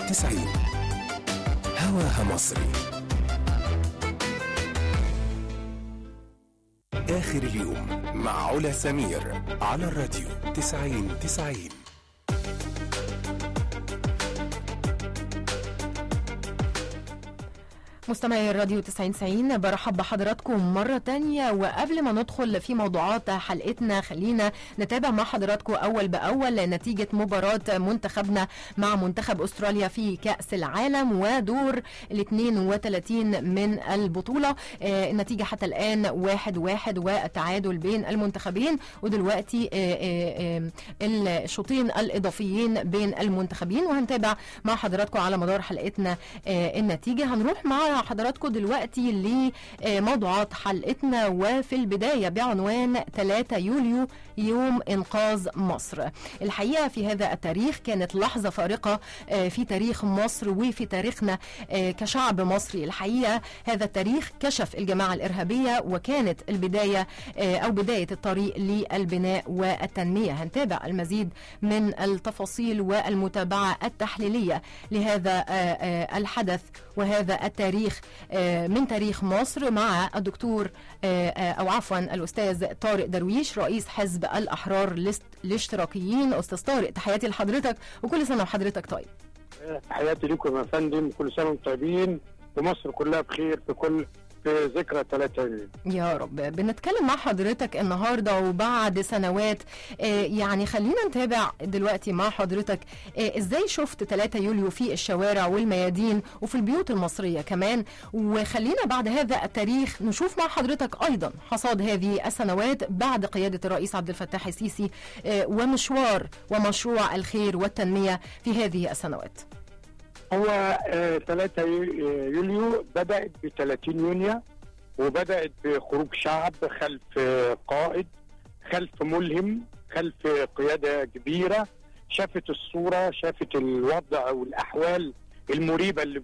90 هواها مصري آخر اليوم مع علا سمير على الراديو 90 90 مستمعي الراديو 90 برحب بحضراتكم مرة تانية وقبل ما ندخل في موضوعات حلقتنا خلينا نتابع مع حضراتكم أول بأول نتيجة مباراة منتخبنا مع منتخب أستراليا في كأس العالم ودور ال 32 من البطولة آه، النتيجة حتى الآن واحد واحد والتعادل بين المنتخبين ودلوقتي آه، آه، آه، الشوطين الإضافيين بين المنتخبين وهنتابع مع حضراتكم على مدار حلقتنا آه، النتيجة هنروح مع حضراتكم دلوقتي لموضوعات حلقتنا وفي البداية بعنوان 3 يوليو يوم إنقاذ مصر الحقيقة في هذا التاريخ كانت لحظة فارقة آه، في تاريخ مصر وفي تاريخنا آه، كشعب مصري الحقيقة هذا التاريخ كشف الجماعة الإرهابية وكانت البداية آه، أو بداية الطريق للبناء والتنمية هنتابع المزيد من التفاصيل والمتابعة التحليلية لهذا آه، آه، الحدث وهذا التاريخ آه، من تاريخ مصر مع الدكتور آه، آه، أو عفوا الأستاذ طارق درويش رئيس حزب الأحرار الاست- الاشتراكيين أستاذ طارق تحياتي لحضرتك وكل سنة وحضرتك طيب تحياتي لكم يا فندم كل سنه وانتم طيبين ومصر كلها بخير في كل في ذكرى 3 يوليو يا رب بنتكلم مع حضرتك النهارده وبعد سنوات آه، يعني خلينا نتابع دلوقتي مع حضرتك آه، ازاي شفت 3 يوليو في الشوارع والميادين وفي البيوت المصريه كمان وخلينا بعد هذا التاريخ نشوف مع حضرتك ايضا حصاد هذه السنوات بعد قياده الرئيس عبد الفتاح السيسي آه، ومشوار ومشروع الخير والتنميه في هذه السنوات هو آه 3 يوليو بدات ب 30 يونيو وبدات بخروج شعب خلف آه، قائد خلف ملهم خلف قياده كبيره شافت الصوره شافت الوضع والاحوال المريبه اللي